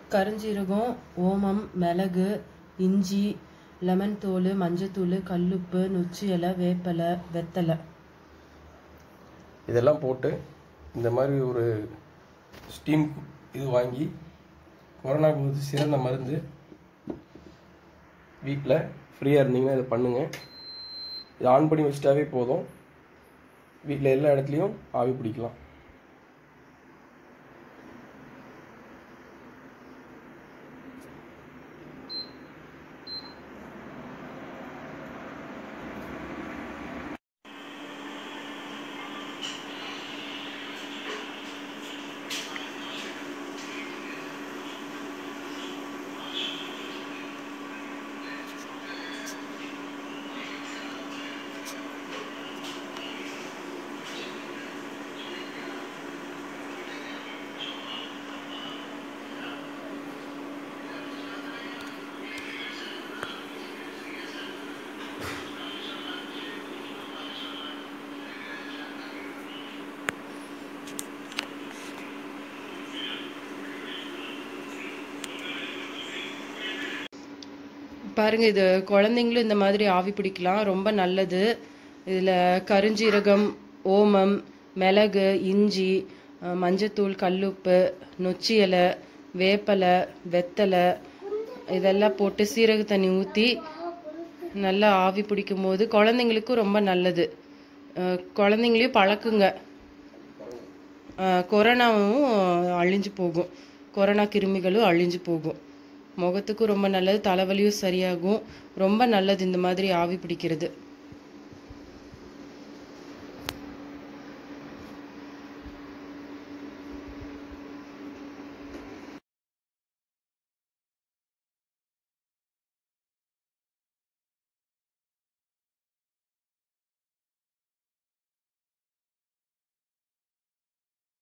கருஞ்சீரகம் ஓமம் மிளகு இஞ்சி லெமன் தோல் மஞ்சத்தூள் கல்லுப்பு நொச்சி இலை வேப்பிலை வெத்தலை இதெல்லாம் போட்டு இந்த மாதிரி ஒரு ஸ்டீம் இது வாங்கி கொரோனாவுக்கு வந்து சிறந்த மருந்து வீட்டில் ஃப்ரீயாக இருந்தீங்கன்னா இதை பண்ணுங்கள் இதை ஆன் பண்ணி வச்சிட்டாவே போதும் வீட்டில் எல்லா இடத்துலையும் ஆவி பிடிக்கலாம் பாருங்க இது குழந்தைங்களும் இந்த மாதிரி ஆவி பிடிக்கலாம் ரொம்ப நல்லது இதில் கருஞ்சீரகம் ஓமம் மிளகு இஞ்சி அஹ், மஞ்சத்தூள் கல்லுப்பு நொச்சி இலை வேப்பலை வெத்தலை இதெல்லாம் போட்டு சீரக தண்ணி ஊற்றி நல்லா ஆவி பிடிக்கும் போது குழந்தைங்களுக்கும் ரொம்ப நல்லது அஹ், குழந்தைங்களையும் பழக்குங்க அஹ், கொரோனாவும் அழிஞ்சு போகும் கொரோனா கிருமிகளும் அழிஞ்சு போகும் முகத்துக்கும் ரொம்ப நல்லது தலைவலியும் சரியாகும் ரொம்ப நல்லது இந்த மாதிரி ஆவி பிடிக்கிறது